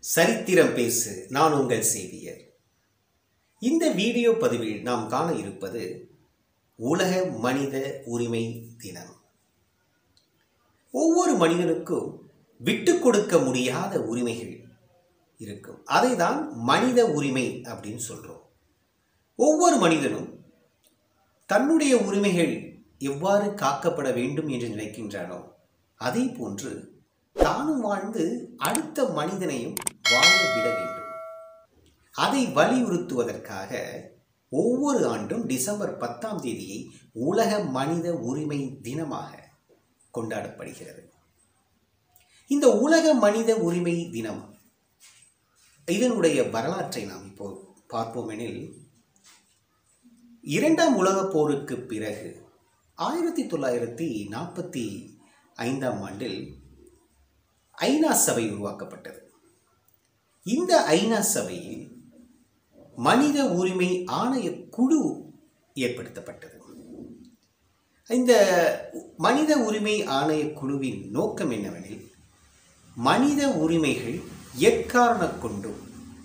சரித்திரம் பேசு நான் உங்கள் சேவியர் இந்த வீடியோ பதிவில் நாம் காண இருப்பது உலக மனித உரிமை தினம் ஒவ்வொரு மனிதனுக்கும் விட்டு கொடுக்க முடியாத உரிமைகள் இருக்கும் அதை தான் மனித உரிமை அப்படின்னு சொல்கிறோம் ஒவ்வொரு மனிதனும் தன்னுடைய உரிமைகள் எவ்வாறு காக்கப்பட வேண்டும் என்று நினைக்கின்றானோ அதே போன்று தானும் வாழ்ந்து அடுத்த மனிதனையும் வாழ விட வேண்டும் அதை வலியுறுத்துவதற்காக ஒவ்வொரு ஆண்டும் டிசம்பர் பத்தாம் தேதியை உலக மனித உரிமை தினமாக கொண்டாடப்படுகிறது இந்த உலக மனித உரிமை தினம் இதனுடைய வரலாற்றை நாம் இப்போ பார்ப்போம் எனில் இரண்டாம் உலகப் போருக்கு பிறகு ஆயிரத்தி தொள்ளாயிரத்தி நாற்பத்தி ஐந்தாம் ஆண்டில் ஐநா சபை உருவாக்கப்பட்டது இந்த ஐநா சபையில் மனித உரிமை ஆணைய குழு ஏற்படுத்தப்பட்டது இந்த மனித உரிமை ஆணைய குழுவின் நோக்கம் என்னவெனில் மனித உரிமைகள் எக்காரண கொண்டும்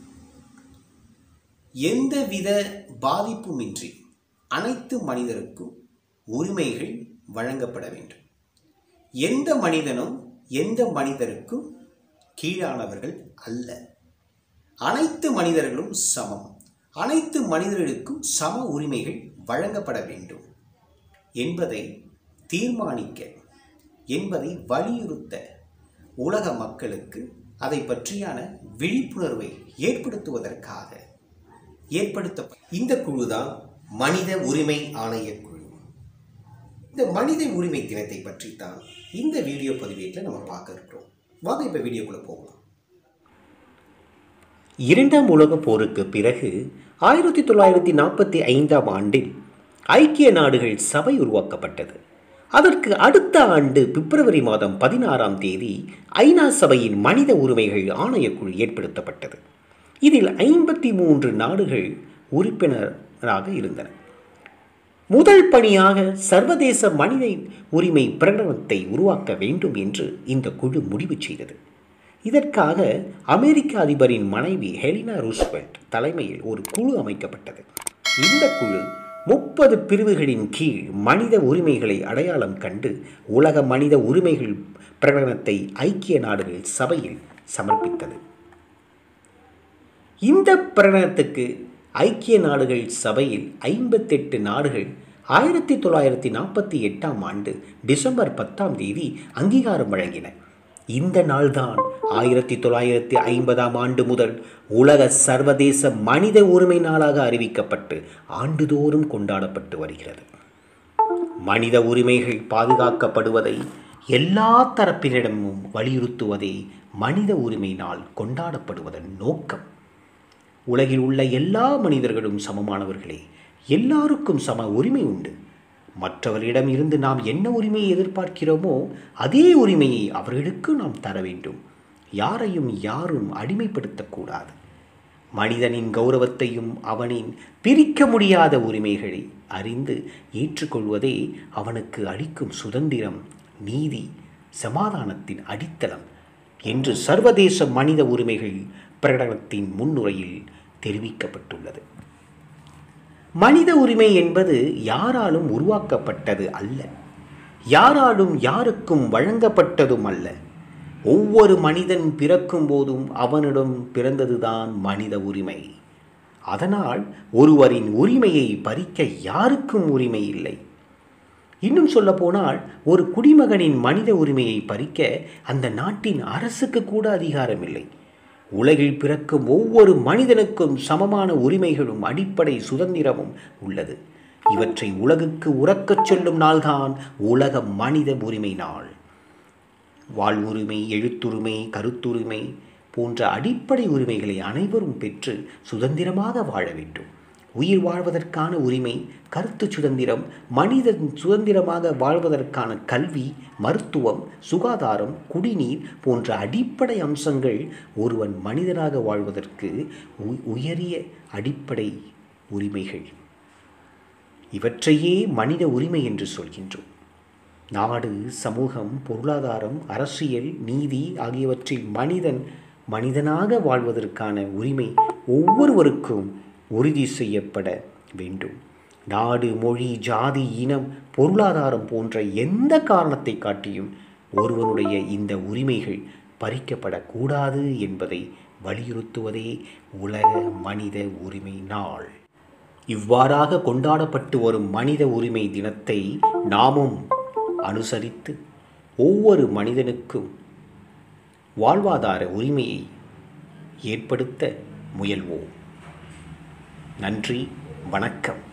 எந்தவித பாதிப்புமின்றி அனைத்து மனிதருக்கும் உரிமைகள் வழங்கப்பட வேண்டும் எந்த மனிதனும் எந்த மனிதருக்கும் கீழானவர்கள் அல்ல அனைத்து மனிதர்களும் சமம் அனைத்து மனிதர்களுக்கும் சம உரிமைகள் வழங்கப்பட வேண்டும் என்பதை தீர்மானிக்க என்பதை வலியுறுத்த உலக மக்களுக்கு அதை பற்றியான விழிப்புணர்வை ஏற்படுத்துவதற்காக ஏற்படுத்த இந்த குழுதான் மனித உரிமை ஆணைய குழு இந்த மனித உரிமை தினத்தை பற்றி தான் இந்த வீடியோ பதிவேட்டில் நம்ம பார்க்க இருக்கிறோம் வாங்க இப்போ வீடியோக்குள்ளே போகலாம் இரண்டாம் உலகப் போருக்கு பிறகு ஆயிரத்தி தொள்ளாயிரத்தி நாற்பத்தி ஐந்தாம் ஆண்டில் ஐக்கிய நாடுகள் சபை உருவாக்கப்பட்டது அதற்கு அடுத்த ஆண்டு பிப்ரவரி மாதம் பதினாறாம் தேதி ஐநா சபையின் மனித உரிமைகள் ஆணையக்குழு ஏற்படுத்தப்பட்டது இதில் ஐம்பத்தி மூன்று நாடுகள் உறுப்பினராக இருந்தன முதல் பணியாக சர்வதேச மனித உரிமை பிரகடனத்தை உருவாக்க வேண்டும் என்று இந்த குழு முடிவு செய்தது இதற்காக அமெரிக்க அதிபரின் மனைவி ஹெலினா ரூஸ்வெல்ட் தலைமையில் ஒரு குழு அமைக்கப்பட்டது இந்த குழு முப்பது பிரிவுகளின் கீழ் மனித உரிமைகளை அடையாளம் கண்டு உலக மனித உரிமைகள் பிரகடனத்தை ஐக்கிய நாடுகள் சபையில் சமர்ப்பித்தது இந்த பிரகடனத்துக்கு ஐக்கிய நாடுகள் சபையில் ஐம்பத்தெட்டு நாடுகள் ஆயிரத்தி தொள்ளாயிரத்தி நாற்பத்தி எட்டாம் ஆண்டு டிசம்பர் பத்தாம் தேதி அங்கீகாரம் வழங்கின இந்த நாள்தான் ஆயிரத்தி தொள்ளாயிரத்தி ஐம்பதாம் ஆண்டு முதல் உலக சர்வதேச மனித உரிமை நாளாக அறிவிக்கப்பட்டு ஆண்டுதோறும் கொண்டாடப்பட்டு வருகிறது மனித உரிமைகள் பாதுகாக்கப்படுவதை எல்லா தரப்பினரிடமும் வலியுறுத்துவதே மனித உரிமை நாள் கொண்டாடப்படுவதன் நோக்கம் உலகில் உள்ள எல்லா மனிதர்களும் சமமானவர்களே எல்லாருக்கும் சம உரிமை உண்டு மற்றவர்களிடம் இருந்து நாம் என்ன உரிமையை எதிர்பார்க்கிறோமோ அதே உரிமையை அவர்களுக்கு நாம் தர வேண்டும் யாரையும் யாரும் அடிமைப்படுத்தக்கூடாது மனிதனின் கௌரவத்தையும் அவனின் பிரிக்க முடியாத உரிமைகளை அறிந்து ஏற்றுக்கொள்வதே அவனுக்கு அளிக்கும் சுதந்திரம் நீதி சமாதானத்தின் அடித்தளம் என்று சர்வதேச மனித உரிமைகள் பிரகடனத்தின் முன்னுரையில் தெரிவிக்கப்பட்டுள்ளது மனித உரிமை என்பது யாராலும் உருவாக்கப்பட்டது அல்ல யாராலும் யாருக்கும் வழங்கப்பட்டதும் அல்ல ஒவ்வொரு மனிதன் பிறக்கும் போதும் அவனிடம் பிறந்ததுதான் மனித உரிமை அதனால் ஒருவரின் உரிமையை பறிக்க யாருக்கும் உரிமை இல்லை இன்னும் சொல்ல போனால் ஒரு குடிமகனின் மனித உரிமையை பறிக்க அந்த நாட்டின் அரசுக்கு கூட அதிகாரம் இல்லை உலகில் பிறக்கும் ஒவ்வொரு மனிதனுக்கும் சமமான உரிமைகளும் அடிப்படை சுதந்திரமும் உள்ளது இவற்றை உலகுக்கு உறக்கச் சொல்லும் நாள்தான் உலக மனித உரிமை நாள் வாழ்வுரிமை எழுத்துரிமை கருத்துரிமை போன்ற அடிப்படை உரிமைகளை அனைவரும் பெற்று சுதந்திரமாக வாழ வேண்டும் உயிர் வாழ்வதற்கான உரிமை கருத்து சுதந்திரம் மனிதன் சுதந்திரமாக வாழ்வதற்கான கல்வி மருத்துவம் சுகாதாரம் குடிநீர் போன்ற அடிப்படை அம்சங்கள் ஒருவன் மனிதனாக வாழ்வதற்கு உயரிய அடிப்படை உரிமைகள் இவற்றையே மனித உரிமை என்று சொல்கின்றோம் நாடு சமூகம் பொருளாதாரம் அரசியல் நீதி ஆகியவற்றில் மனிதன் மனிதனாக வாழ்வதற்கான உரிமை ஒவ்வொருவருக்கும் உறுதி செய்யப்பட வேண்டும் நாடு மொழி ஜாதி இனம் பொருளாதாரம் போன்ற எந்த காரணத்தை காட்டியும் ஒருவனுடைய இந்த உரிமைகள் பறிக்கப்படக்கூடாது என்பதை வலியுறுத்துவதே உலக மனித உரிமை நாள் இவ்வாறாக கொண்டாடப்பட்டு வரும் மனித உரிமை தினத்தை நாமும் அனுசரித்து ஒவ்வொரு மனிதனுக்கும் வாழ்வாதார உரிமையை ஏற்படுத்த முயல்வோம் நன்றி வணக்கம்